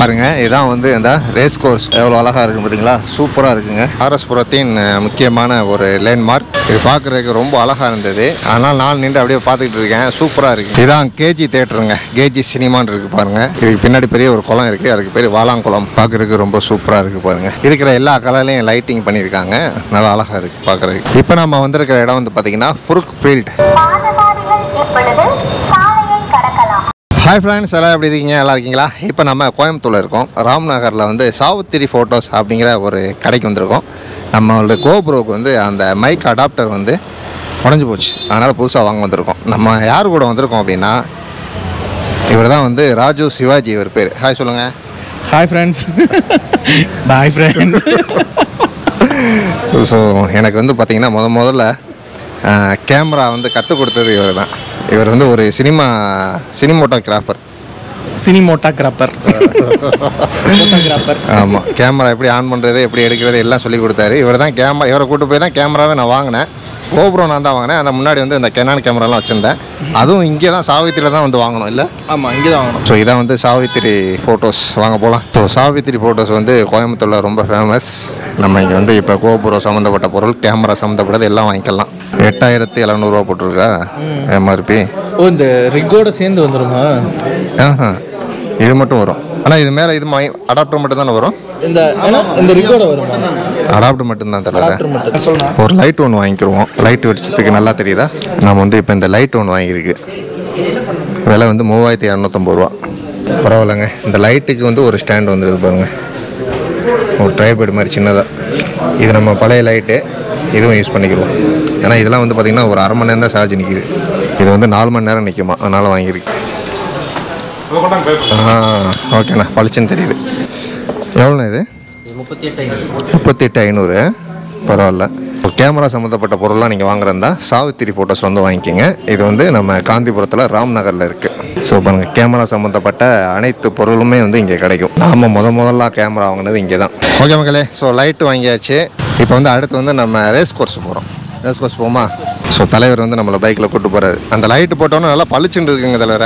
பாருங்க இதான் வந்து இந்த ரேஸ் கோர்ஸ் எவ்வளோ அழகாக இருக்கு பார்த்தீங்களா சூப்பராக இருக்குங்க ஆர்எஸ்புரத்தின் அஹ், முக்கியமான ஒரு லேண்ட்மார்க் இது பார்க்குறதுக்கு ரொம்ப அழகாக இருந்தது அதனால் நான் நின்று அப்படியே பார்த்துக்கிட்டு இருக்கேன் சூப்பராக இருக்கு இதான் கேஜி தேட்டருங்க கேஜி சினிமான்னு இருக்கு பாருங்க இதுக்கு பின்னாடி பெரிய ஒரு குளம் இருக்கு அதுக்கு பேர் வாலாங்குளம் பார்க்குறதுக்கு ரொம்ப சூப்பராக இருக்கு பாருங்க இருக்கிற எல்லா கலர்லையும் லைட்டிங் பண்ணியிருக்காங்க நல்லா அழகாக இருக்கு பார்க்குறதுக்கு இப்போ நம்ம வந்திருக்கிற இடம் வந்து பார்த்தீங்கன்னா ஃபுருக் ஃபீல்ட் பாதகாரிகள் இப்பொழுது சாலையை கடக்கலாம் ஹாய் ஃப்ரெண்ட்ஸ் எல்லாம் எப்படி இருக்கீங்க நல்லா இருக்கீங்களா இப்போ நம்ம கோயம்புத்தூர்ல இருக்கோம் ராம்நகரில் வந்து சாவித்திரி ஃபோட்டோஸ் அப்படிங்கிற ஒரு கடைக்கு வந்திருக்கோம் நம்மளோட கோப்ரோக்கு வந்து அந்த மைக் அடாப்டர் வந்து உடஞ்சி போச்சு அதனால் புதுசாக வாங்க வந்திருக்கோம் நம்ம யார் கூட வந்திருக்கோம் அப்படின்னா இவர் தான் வந்து ராஜு சிவாஜி இவர் பேர் ஹாய் சொல்லுங்கள் hi friends bye friends so எனக்கு வந்து பார்த்தீங்கன்னா முத முதல்ல கேமரா வந்து கற்றுக் கொடுத்தது இவர் தான் இவர் வந்து ஒரு சினிமா சினிமோட்டோகிராஃபர் சினிமோட்டாகிராப்பர் ஃபோட்டோகிராப்பர் ஆமாம் கேமரா எப்படி ஆன் பண்ணுறது எப்படி எடுக்கிறது எல்லாம் சொல்லி கொடுத்தாரு இவர் தான் கேமரா இவரை கூட்டு போய் தான் கேமராவே நான் வாங்கினேன் கோபுரம் நான் தான் வாங்கினேன் அந்த முன்னாடி வந்து இந்த கெனான் கேமராலாம் வச்சுருந்தேன் அதுவும் இங்கே தான் சாவித்திரியில் தான் வந்து வாங்கணும் இல்லை ஆமாம் இங்கே தான் வாங்கணும் ஸோ இதான் வந்து சாவித்திரி ஃபோட்டோஸ் வாங்க போகலாம் ஸோ சாவித்திரி ஃபோட்டோஸ் வந்து கோயம்புத்தூரில் ரொம்ப ஃபேமஸ் நம்ம இங்கே வந்து இப்போ கோபுரம் சம்மந்தப்பட்ட பொருள் கேமரா சம்மந்தப்பட்டது எல்லாம் வாங்கிக்கலாம் எட்டாயிரத்தி எழுநூறுவா போட்டிருக்கா எம்ஆர்பி ஓ இந்த ரிக்கோட சேர்ந்து வந்துருமா ஆஹா இது மட்டும் வரும் ஆனால் இது மேலே இது அடாப்டர் மட்டும் தானே வரும் இந்த ஏன்னா இந்த ரிக்கோட வருமா அடாப்டர் மட்டும்தான் தர டாக்டர் மட்டும் சொல்லலாம் ஒரு லைட் ஒன்று வாங்கிக்கிருவோம் லைட் வெளிச்சத்துக்கு நல்லா தெரியுதா நம்ம வந்து இப்போ இந்த லைட் ஒன்று வாங்கியிருக்கு விலை வந்து மூவாயிரத்தி இரநூத்தம்பது ரூபா பரவாயில்லைங்க இந்த லைட்டுக்கு வந்து ஒரு ஸ்டாண்ட் வந்துருது பாருங்க ஒரு ட்ரைபேட் மாதிரி சின்னதாக இது நம்ம பழைய லைட்டு இதுவும் யூஸ் பண்ணிக்கிறோம் ஏன்னா இதெல்லாம் வந்து பார்த்திங்கன்னா ஒரு அரை மணி நேரம் தான் சார்ஜ் நிற்கிது இது வந்து நாலு மணி நேரம் நிற்குமா அதனால் வாங்கியிருக்கு ஆ ஓகேண்ணா பளிச்சுன்னு தெரியுது எவ்வளோண்ணா இது முப்பத்தி எட்டு ஐநூறு பரவாயில்ல இப்போ கேமரா சம்மந்தப்பட்ட பொருள்லாம் நீங்கள் வாங்குறதா சாவித்திரி ஃபோட்டோஸ் வந்து வாங்கிக்கோங்க இது வந்து நம்ம காந்திபுரத்தில் ராம் நகரில் இருக்குது ஸோ பாருங்க கேமரா சம்மந்தப்பட்ட அனைத்து பொருளுமே வந்து இங்கே கிடைக்கும் நாம முத முதல்ல கேமரா வாங்கினது இங்கே தான் ஓகே மக்களே ஸோ லைட்டு வாங்கியாச்சு இப்போ வந்து அடுத்து வந்து நம்ம ரேஸ் கோர்ஸ் போகிறோம் ரேஸ் கோர்ஸ் போமா ஸோ தலைவர் வந்து நம்மளை பைக்கில் கூட்டு போகிறாரு அந்த லைட்டு போட்டோன்னே நல்லா பளிச்சுட்டு இருக்குங்க தலைவரை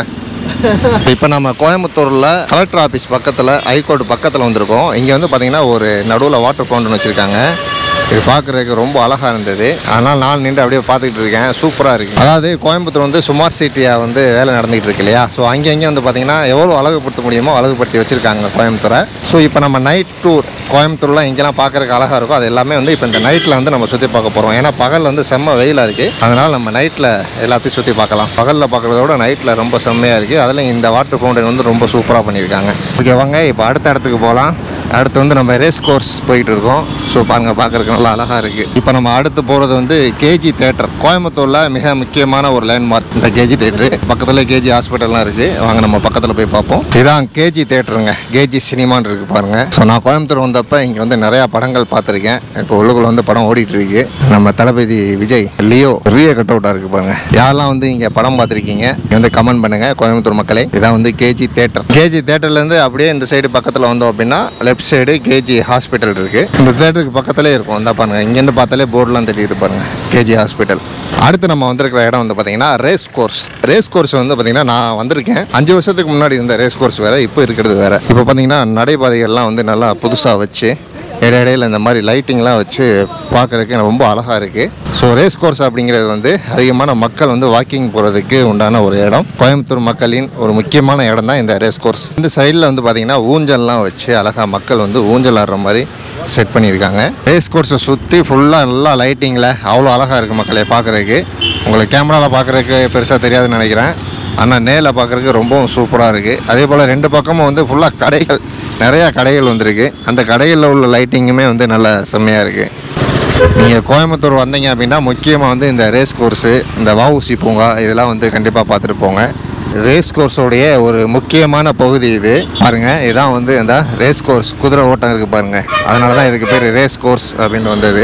இப்போ நம்ம கோயம்புத்தூரில் கலெக்டர் ஆஃபீஸ் பக்கத்தில் ஹைகோர்ட் பக்கத்தில் வந்திருக்கோம் இங்கே வந்து பார்த்தீங்கன்னா ஒரு நடுவில் வாட்டர் ஃபவுண்டன் வச்சுருக்காங்க இது பார்க்குறதுக்கு ரொம்ப அழகாக இருந்தது அதனால் நான் நின்று அப்படியே பார்த்துக்கிட்டு இருக்கேன் சூப்பராக இருக்குது அதாவது கோயம்புத்தூர் வந்து சுமார்ட் சிட்டியாக வந்து வேலை நடந்துகிட்டு இருக்கு இல்லையா ஸோ அங்கே அங்கே வந்து பார்த்தீங்கன்னா எவ்வளோ அழகுபடுத்த முடியுமோ அழகுபடுத்தி வச்சுருக்காங்க கோயம்புத்தூரை ஸோ இப்போ நம்ம நைட் டூர் கோயம்புத்தூர்ல எங்கெல்லாம் பார்க்குறதுக்கு அழகாக இருக்கோ அது எல்லாமே வந்து இப்போ இந்த நைட்டில் வந்து நம்ம சுற்றி பார்க்க போகிறோம் ஏன்னா பகல் வந்து செம்ம வெயிலாக இருக்குது அதனால் நம்ம நைட்டில் எல்லாத்தையும் சுற்றி பார்க்கலாம் பகலில் பார்க்குறத விட நைட்டில் ரொம்ப செம்மையாக இருக்குது அதில் இந்த வாட்டர் ஃபவுண்டன் வந்து ரொம்ப சூப்பராக பண்ணியிருக்காங்க ஓகே வாங்க இப்போ அடுத்த இடத்துக்கு போகலாம் அடுத்து வந்து நம்ம ரேஸ் கோர்ஸ் போயிட்டு இருக்கோம் ஸோ பாருங்க பார்க்குறதுக்கு நல்லா அழகாக இருக்குது இப்போ நம்ம அடுத்து போகிறது வந்து கேஜி தேட்டர் கோயம்புத்தூரில் மிக முக்கியமான ஒரு லேண்ட்மார்க் இந்த கேஜி தேட்டரு பக்கத்தில் கேஜி ஹாஸ்பிட்டல்லாம் இருக்குது வாங்க நம்ம பக்கத்தில் போய் பார்ப்போம் இதான் கேஜி தேட்டருங்க கேஜி சினிமான்னு இருக்குது பாருங்க ஸோ நான் கோயம்புத்தூர் வந்தப்போ இங்கே வந்து நிறையா படங்கள் பார்த்துருக்கேன் இப்போ உள்ளுக்குள்ள வந்து படம் ஓடிட்டு இருக்கு நம்ம தளபதி விஜய் லியோ பெரிய கட் அவுட்டாக இருக்குது பாருங்க யாரெல்லாம் வந்து இங்கே படம் பார்த்துருக்கீங்க இங்க வந்து கமெண்ட் பண்ணுங்க கோயம்புத்தூர் மக்களே இதான் வந்து கேஜி தேட்டர் கேஜி தேட்டர்லேருந்து அப்படியே இந்த சைடு பக்கத்தில் வந்தோம் அப்படின்னா லெஃப்ட் சைடு கேஜி ஹாஸ்பிட்டல் இருக்கு இந்த தேட்டருக்கு பக்கத்திலே இருக்கும் இந்த பாருங்க இங்கேருந்து பார்த்தாலே போர்டுலாம் தெரியுது பாருங்க கேஜி ஹாஸ்பிட்டல் அடுத்து நம்ம வந்திருக்கிற இடம் வந்து பார்த்தீங்கன்னா ரேஸ் கோர்ஸ் ரேஸ் கோர்ஸ் வந்து பார்த்தீங்கன்னா நான் வந்திருக்கேன் அஞ்சு வருஷத்துக்கு முன்னாடி இருந்த ரேஸ் கோர்ஸ் வேற இப்போ இருக்கிறது வேற இப்போ பார்த்தீங்கன்னா நடைபாதைகள்லாம் வந்து நல்லா புதுசாக வச்சு இடையிடையில் இந்த மாதிரி லைட்டிங்லாம் வச்சு பார்க்குறதுக்கு ரொம்ப அழகாக இருக்குது ஸோ ரேஸ் கோர்ஸ் அப்படிங்கிறது வந்து அதிகமான மக்கள் வந்து வாக்கிங் போகிறதுக்கு உண்டான ஒரு இடம் கோயம்புத்தூர் மக்களின் ஒரு முக்கியமான இடம் தான் இந்த ரேஸ் கோர்ஸ் இந்த சைடில் வந்து பார்த்திங்கன்னா ஊஞ்சல்லாம் வச்சு அழகாக மக்கள் வந்து ஊஞ்சல் ஆடுற மாதிரி செட் பண்ணியிருக்காங்க ரேஸ் கோர்ஸை சுற்றி ஃபுல்லாக நல்லா லைட்டிங்கில் அவ்வளோ அழகாக இருக்குது மக்களே பார்க்குறதுக்கு உங்களுக்கு கேமராவில் பார்க்குறதுக்கு பெருசாக தெரியாதுன்னு நினைக்கிறேன் ஆனால் நேரில் பார்க்குறதுக்கு ரொம்பவும் சூப்பராக இருக்குது அதே போல் ரெண்டு பக்கமும் வந்து ஃபுல்லாக கடைகள் நிறையா கடைகள் வந்திருக்கு அந்த கடைகளில் உள்ள லைட்டிங்குமே வந்து நல்ல செம்மையாக இருக்குது நீங்கள் கோயம்புத்தூர் வந்தீங்க அப்படின்னா முக்கியமாக வந்து இந்த ரேஸ் கோர்ஸு இந்த வஉசி பூங்கா இதெல்லாம் வந்து கண்டிப்பாக பார்த்துட்டு போங்க ரேஸ் கோர்ஸோடைய ஒரு முக்கியமான பகுதி இது பாருங்க இதான் வந்து இந்த ரேஸ் கோர்ஸ் குதிரை ஓட்டம் இருக்குது பாருங்க அதனால தான் இதுக்கு பேர் ரேஸ் கோர்ஸ் அப்படின்னு வந்தது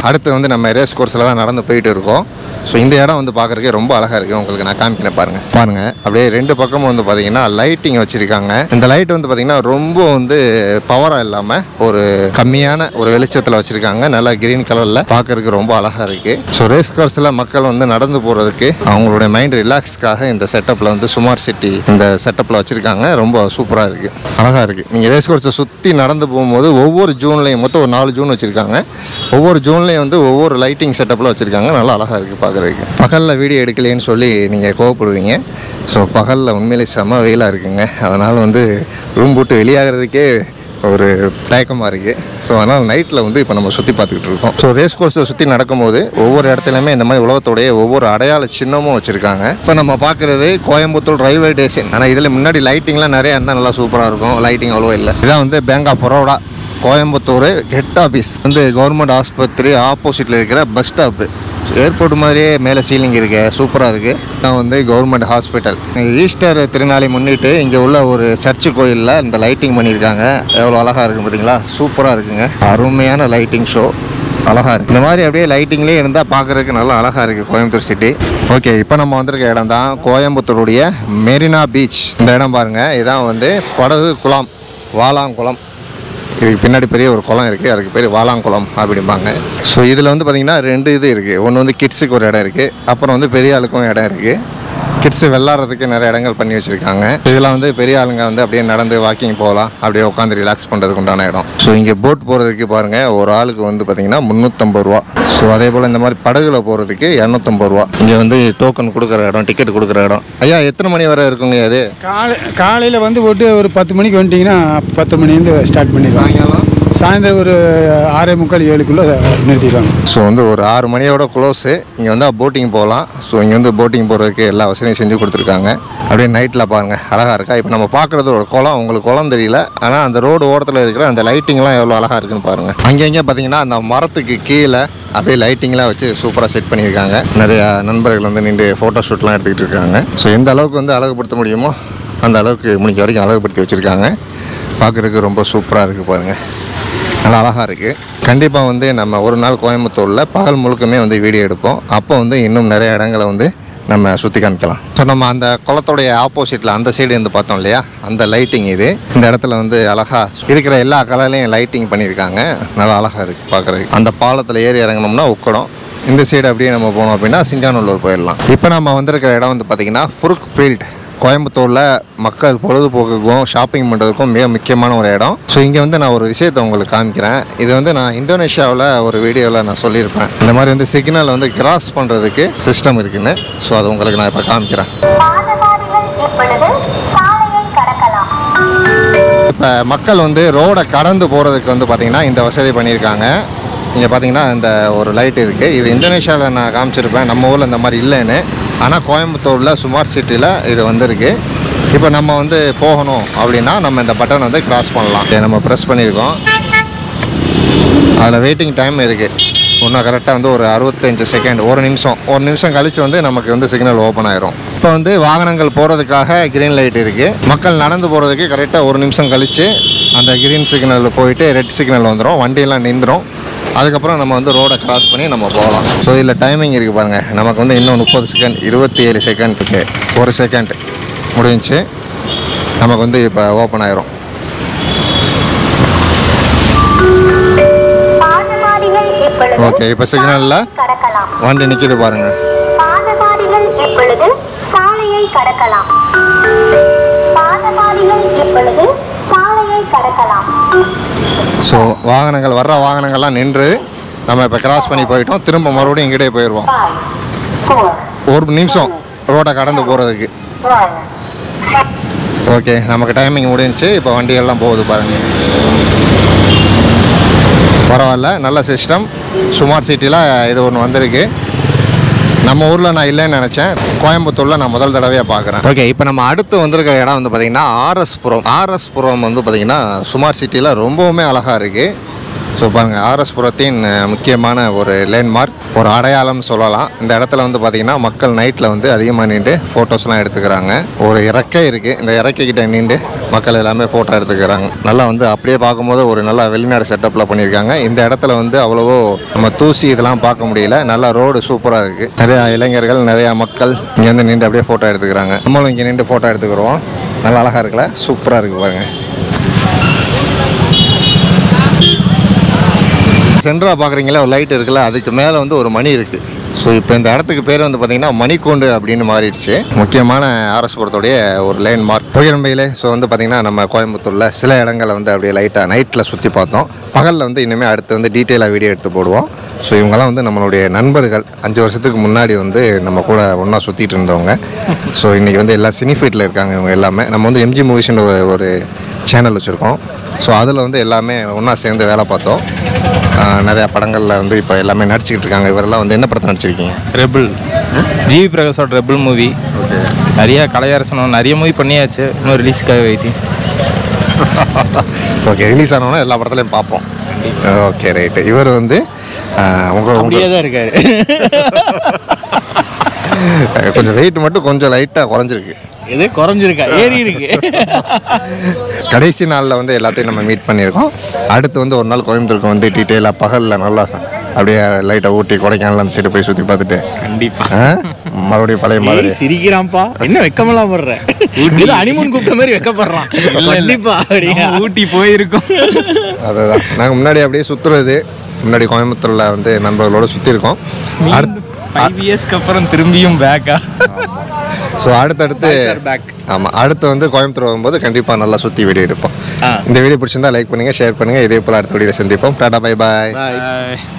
அடுத்து வந்து நம்ம ரேஸ் கோர்ஸில் தான் நடந்து போயிட்டு இருக்கோம் ஸோ இந்த இடம் வந்து பார்க்குறதுக்கே ரொம்ப அழகாக இருக்குது உங்களுக்கு நான் காமிக்கிறேன் பாருங்கள் பாருங்கள் அப்படியே ரெண்டு பக்கமும் வந்து பார்த்தீங்கன்னா லைட்டிங் வச்சுருக்காங்க இந்த லைட் வந்து பார்த்தீங்கன்னா ரொம்ப வந்து பவராக இல்லாமல் ஒரு கம்மியான ஒரு வெளிச்சத்தில் வச்சுருக்காங்க நல்லா கிரீன் கலரில் பார்க்குறதுக்கு ரொம்ப அழகாக இருக்குது ஸோ ரேஸ் கோர்ஸில் மக்கள் வந்து நடந்து போகிறதுக்கு அவங்களுடைய மைண்ட் ரிலாக்ஸ்க்காக இந்த செட்டப்பில் வந்து சுமார் சிட்டி இந்த செட்டப்பில் வச்சுருக்காங்க ரொம்ப சூப்பராக இருக்குது அழகாக இருக்குது நீங்கள் ரேஸ் கோர்ஸை சுற்றி நடந்து போகும்போது ஒவ்வொரு ஜூன்லேயும் மொத்தம் ஒரு நாலு ஜூன் வச்சுருக்காங்க ஒவ்வொரு ஜூன்லேயும் வந்து ஒவ்வொரு லைட்டிங் செட்டப்பில் வச்சுருக்காங்க நல்லா அழகாக இருக்குது பார்க்குறதுக்கு பகலில் வீடியோ எடுக்கலைன்னு சொல்லி நீங்கள் கோவப்படுவீங்க ஸோ பகலில் உண்மையிலே செம வெயிலாக இருக்குங்க அதனால் வந்து ரூம் போட்டு வெளியாகிறதுக்கே ஒரு தயக்கமாக இருக்குது ஸோ அதனால் நைட்டில் வந்து இப்போ நம்ம சுற்றி பார்த்துக்கிட்டு இருக்கோம் ஸோ ரேஸ் கோர்ஸை சுற்றி நடக்கும்போது ஒவ்வொரு இடத்துலையுமே இந்த மாதிரி உலகத்தோடைய ஒவ்வொரு அடையாள சின்னமும் வச்சுருக்காங்க இப்போ நம்ம பார்க்குறது கோயம்புத்தூர் ரயில்வே ஸ்டேஷன் ஆனால் இதில் முன்னாடி லைட்டிங்லாம் நிறைய இருந்தால் நல்லா சூப்பராக இருக்கும் லைட்டிங் அவ்வளோ இல்லை இதான் வந்து bank of Baroda Coimbatore head office வந்து கவர்மெண்ட் ஆஸ்பத்திரி ஆப்போசிட்டில் இருக்கிற பஸ் ஸ்டாப்பு ஏர்போர்ட் மாதிரியே மேலே சீலிங் இருக்கு சூப்பராக இருக்குது நான் வந்து கவர்மெண்ட் ஹாஸ்பிட்டல் ஈஸ்டர் திருநாளை முன்னிட்டு இங்கே உள்ள ஒரு சர்ச்சு கோயிலில் இந்த லைட்டிங் பண்ணியிருக்காங்க எவ்வளோ அழகாக இருக்குது பார்த்தீங்களா சூப்பராக இருக்குங்க அருமையான லைட்டிங் ஷோ அழகாக இருக்குது இந்த மாதிரி அப்படியே லைட்டிங்லேயே இருந்தால் பார்க்குறதுக்கு நல்லா அழகாக இருக்குது கோயம்புத்தூர் சிட்டி ஓகே இப்போ நம்ம வந்திருக்க இடம் தான் கோயம்புத்தூருடைய மெரினா பீச் இந்த இடம் பாருங்கள் இதான் வந்து படகு குளம் வாலாங்குளம் இதுக்கு பின்னாடி பெரிய ஒரு குளம் இருக்குது அதுக்கு பேர் வாலாங்குளம் அப்படிம்பாங்க ஸோ இதில் வந்து பார்த்திங்கன்னா ரெண்டு இது இருக்குது ஒன்று வந்து கிட்ஸுக்கு ஒரு இடம் இருக்குது அப்புறம் வந்து பெரிய ஆளுக்கும் இடம் இருக்குது கிட்ஸு விளாட்றதுக்கு நிறைய இடங்கள் பண்ணி வச்சுருக்காங்க இதெல்லாம் வந்து பெரிய ஆளுங்க வந்து அப்படியே நடந்து வாக்கிங் போகலாம் அப்படியே உட்காந்து ரிலாக்ஸ் பண்ணுறதுக்கு உண்டான இடம் ஸோ இங்கே போட் போகிறதுக்கு பாருங்கள் ஒரு ஆளுக்கு வந்து பார்த்திங்கன்னா முந்நூற்றம்பது ரூபா ஸோ அதே போல் இந்த மாதிரி படகுல போகிறதுக்கு இரநூத்தம்பது ரூபா இங்கே வந்து டோக்கன் கொடுக்குற இடம் டிக்கெட் கொடுக்குற இடம் ஐயா எத்தனை மணி வரை இருக்குங்க அது காலை காலையில் வந்து போட்டு ஒரு பத்து மணிக்கு வந்துட்டிங்கன்னா பத்து மணிலேருந்து ஸ்டார்ட் பண்ணிடுவாங்க சாயங்காலம் சாயந்தரம் ஒரு ஆறே முக்கால் ஏழுக்குள்ளே நிறுத்திடுவாங்க ஸோ வந்து ஒரு ஆறு மணியோட க்ளோஸு இங்கே வந்து போட்டிங் போகலாம் ஸோ இங்கே வந்து போட்டிங் போகிறதுக்கு எல்லா வசதியும் செஞ்சு கொடுத்துருக்காங்க அப்படியே நைட்டில் பாருங்கள் அழகாக இருக்கா இப்போ நம்ம பார்க்குறது ஒரு குளம் உங்களுக்கு குளம் தெரியல ஆனால் அந்த ரோடு ஓரத்தில் இருக்கிற அந்த லைட்டிங்லாம் எவ்வளோ அழகாக இருக்குன்னு பாருங்கள் அங்கங்கே பார்த்தீங்கன்னா அந்த மரத்துக்கு கீழே அப்படியே லைட்டிங்லாம் வச்சு சூப்பராக செட் பண்ணியிருக்காங்க நிறைய நண்பர்கள் வந்து நின்று ஃபோட்டோ ஷூட்லாம் எடுத்துக்கிட்டு இருக்காங்க ஸோ எந்த அளவுக்கு வந்து அழகுபடுத்த முடியுமோ அந்த அளவுக்கு முடிஞ்ச வரைக்கும் அழகுபடுத்தி வச்சுருக்காங்க பார்க்குறதுக்கு ரொம்ப சூப்பராக இருக்குது பாருங்கள் நல்லா அழகாக இருக்குது கண்டிப்பாக வந்து நம்ம ஒரு நாள் கோயம்புத்தூரில் பகல் முழுக்கமே வந்து வீடியோ எடுப்போம் அப்போ வந்து இன்னும் நிறைய இடங்களை வந்து நம்ம சுற்றி காமிக்கலாம் ஸோ நம்ம அந்த குளத்தோடைய ஆப்போசிட்டில் அந்த சைடு இருந்து பார்த்தோம் இல்லையா அந்த லைட்டிங் இது இந்த இடத்துல வந்து அழகாக இருக்கிற எல்லா கலர்லையும் லைட்டிங் பண்ணியிருக்காங்க நல்லா அழகாக இருக்குது பார்க்குறதுக்கு அந்த பாலத்தில் ஏறி இறங்கினோம்னா உக்கடம் இந்த சைடு அப்படியே நம்ம போனோம் அப்படின்னா சிங்கானூர் போயிடலாம் இப்போ நம்ம வந்திருக்கிற இடம் வந்து பார்த்திங்கன்னா புருக் ஃபீல்ட் கோயம்புத்தூரில் மக்கள் பொழுதுபோக்குக்கும் ஷாப்பிங் பண்ணுறதுக்கும் மிக முக்கியமான ஒரு இடம் ஸோ இங்கே வந்து நான் ஒரு விஷயத்தை உங்களுக்கு காமிக்கிறேன் இது வந்து நான் இந்தோனேஷியாவில் ஒரு வீடியோவில் நான் சொல்லியிருப்பேன் இந்த மாதிரி வந்து சிக்னல் வந்து கிராஸ் பண்ணுறதுக்கு சிஸ்டம் இருக்குன்னு ஸோ அது உங்களுக்கு நான் இப்போ காமிக்கிறேன் பாதசாரிகள் இப்பொழுது சாலையை கடக்கலாம் இப்போ மக்கள் வந்து ரோடை கடந்து போகிறதுக்கு வந்து பார்த்திங்கன்னா இந்த வசதி பண்ணியிருக்காங்க இங்கே பார்த்தீங்கன்னா இந்த ஒரு லைட் இருக்குது இது இந்தோனேஷியாவில் நான் காமிச்சிருப்பேன் நம்ம ஊரில் இந்த மாதிரி இல்லைன்னு ஆனால் கோயம்புத்தூரில் சுமார்ட் சிட்டியில் இது வந்திருக்கு இப்போ நம்ம வந்து போகணும் அப்படின்னா நம்ம இந்த பட்டன் வந்து கிராஸ் பண்ணலாம் இதை நம்ம ப்ரெஸ் பண்ணியிருக்கோம் அதில் வெயிட்டிங் டைம் இருக்குது இன்னும் கரெக்டாக வந்து ஒரு அறுபத்தஞ்சு செகண்ட் ஒரு நிமிஷம் ஒரு நிமிஷம் கழித்து வந்து நமக்கு வந்து சிக்னல் ஓப்பன் ஆயிரும் இப்போ வந்து வாகனங்கள் போகிறதுக்காக கிரீன் லைட் இருக்குது மக்கள் நடந்து போகிறதுக்கு கரெக்டாக ஒரு நிமிஷம் கழித்து அந்த கிரீன் சிக்னலில் போயிட்டு ரெட் சிக்னல் வந்துடும் வண்டியெல்லாம் நின்றுடும் அதுக்கப்புறம் நம்ம வந்து ரோடை கிராஸ் பண்ணி நம்ம போகலாம் ஸோ இதில் டைமிங் இருக்குது பாருங்கள் நமக்கு வந்து இன்னும் முப்பது செகண்ட் இருபத்தி ஏழு செகண்ட் இருக்குது ஒரு செகண்ட் முடிஞ்சுச்சு நமக்கு வந்து இப்போ ஓப்பன் ஆயிரும் பாதசாரிகள் இப்பொழுது ஓகே இப்போ சிக்னலில் கடக்கலாம் வண்டி நிற்கிது பாருங்கள் பாதசாரிகள் இப்பொழுது சாலையை கடக்கலாம் பாதசாரிகள் இப்பொழுது சாலையை கடக்கலாம் ஸோ வாகனங்கள் வர்ற வாகனங்கள்லாம் நின்று நம்ம இப்போ கிராஸ் பண்ணி போயிட்டோம் திரும்ப மறுபடியும் இங்கிட்டே போயிடுவோம் Five, four, ஒரு நிமிஷம் ரோட்டை கடந்து போகிறதுக்கு one. ஓகே நமக்கு டைமிங் முடிஞ்சுச்சு இப்போ வண்டியெல்லாம் போகுது பாருங்க பரவாயில்ல நல்ல சிஸ்டம் சுமார் சிட்டியில் இது ஒன்று வந்திருக்கு நம்ம ஊரில் நான் இல்லைன்னு நினச்சேன் கோயம்புத்தூரில் நான் முதல் தடவையாக பார்க்குறேன் ஓகே இப்போ நம்ம அடுத்து வந்திருக்கிற இடம் வந்து பார்த்திங்கன்னா ஆர்எஸ் புரம் ஆர்எஸ் புரம் வந்து பார்த்திங்கன்னா சுமார் சிட்டியில் ரொம்பவுமே அழகாக இருக்குது ஸோ பாருங்கள் ஆர்எஸ் புரத்தின் அஹ், முக்கியமான ஒரு லேண்ட்மார்க் ஒரு அடையாளம்னு சொல்லலாம் இந்த இடத்துல வந்து பார்த்திங்கன்னா மக்கள் நைட்டில் வந்து அதிகமாக நின்று ஃபோட்டோஸ்லாம் எடுத்துக்கிறாங்க ஒரு இறக்கை இருக்குது இந்த இறக்கைக்கிட்ட நின்று மக்கள் எல்லாமே ஃபோட்டோ எடுத்துக்கிறாங்க நல்லா வந்து அப்படியே பார்க்கும்போது ஒரு நல்ல வெளிநாடு செட்டப்பில் பண்ணியிருக்காங்க இந்த இடத்துல வந்து அவ்வளவோ நம்ம தூசி இதெல்லாம் பார்க்க முடியல நல்லா ரோடு சூப்பராக இருக்குது நிறையா இளைஞர்கள் நிறையா மக்கள் இங்கே வந்து நின்று அப்படியே ஃபோட்டோ எடுத்துக்கிறாங்க நம்மளும் இங்கே நின்று ஃபோட்டோ எடுத்துக்கிறோம் நல்லா அழகாக இருக்குல்ல சூப்பராக இருக்குது பாருங்கள் சென்ட்ரா பார்க்குறீங்களா ஒரு லைட் இருக்குல்ல அதுக்கு மேலே வந்து ஒரு மணி இருக்குது ஸோ இப்போ இந்த இடத்துக்கு பேர் வந்து பார்த்தீங்கன்னா மணிக்கூண்டு அப்படின்னு மாறிடுச்சு முக்கியமான ஆர்எஸ் புரத்துடைய ஒரு லேண்ட் மார்க் புயல்மையிலே ஸோ வந்து பார்த்திங்கன்னா நம்ம கோயம்புத்தூரில் சில இடங்களை வந்து அப்படியே லைட்டாக நைட்டில் சுற்றி பார்த்தோம் பகலில் வந்து இனிமேல் அடுத்து வந்து டீட்டெயிலாக வீடியோ எடுத்து போடுவோம் ஸோ இவங்கெல்லாம் வந்து நம்மளுடைய நண்பர்கள் அஞ்சு வருஷத்துக்கு முன்னாடி வந்து நம்ம கூட ஒன்றா சுற்றிட்டு இருந்தவங்க ஸோ இன்றைக்கி வந்து எல்லா சினிஃபீட்டில் இருக்காங்க இவங்க எல்லாமே நம்ம வந்து எம்ஜி மூவிஸ்ன்ற ஒரு சேனல் வச்சுருக்கோம் ஸோ அதில் வந்து எல்லாமே ஒன்றா சேர்ந்து வேலை பார்த்தோம் ஆஹ் நிறையா படங்களில் வந்து இப்போ எல்லாமே நடிச்சுக்கிட்டு இருக்காங்க இவரெல்லாம் வந்து என்ன படத்தை நடிச்சிருக்கீங்க ரெபிள் ஜிவி பிரகாஷோட ரெபிள் மூவி ஓகே நிறைய கலையரசனம் நிறைய மூவி பண்ணியாச்சு இன்னும் ரிலீஸ்க்காக வெயிட்டிங் ஓகே ரிலீஸ் ஆனோன்னா எல்லா படத்துலையும் பார்ப்போம் ஓகே ரைட்டு இவர் வந்து ஆஹ் உங்க அப்படியே உங்க தான் இருக்காரு கொஞ்சம் வெயிட் மட்டும் கொஞ்சம் லைட்டாக குறைஞ்சிருக்கு எது குறைஞ்சிருக்கா ஏறி இருக்கு கடைசி நாளில் வந்து எல்லாத்தையும் நம்ம மீட் பண்ணியிருக்கோம் அடுத்து வந்து ஒரு நாள் கோயம்புத்தூருக்கு வந்து டீட்டெயிலாக பகலில் நல்லா அப்படியே லைட்டாக ஊட்டி கொடைக்கானல் அந்த சைடு போய் சுற்றி பார்த்துட்டு கண்டிப்பா ஆ? மறுபடியும் பழைய மாதிரி ஏறி சிரிக்கிறான்ப்பா என்ன வெக்கமெல்லாம் படுற ஏதோ அனிமன் கூப்பிட்ட மாதிரி வெக்கப்படுறான் கண்டிப்பா அப்படியா ஊட்டி போயிருக்கோம் அதுதான் நாங்கள் முன்னாடி அப்படியே சுற்றுறது முன்னாடி கோயம்புத்தூரில் வந்து நண்பர்களோட சுற்றிருக்கோம் அடுத்து ஃபைவ் இயர்ஸ்க்கு அப்புறம் திரும்பியும் பேக்கா ஸோ அடுத்தடுத்து back. ஆமாம் அடுத்து வந்து கோயம்புத்தூர் வரும்போது கண்டிப்பாக நல்லா சுற்றி வீடியோ எடுப்போம் ஆ. இந்த வீடியோ பிடிச்சிருந்தா லைக் பண்ணுங்கள் ஷேர் பண்ணுங்கள் இதே போல் அடுத்த வீடியோ சந்திப்போம் டாடா பை பாய் Bye.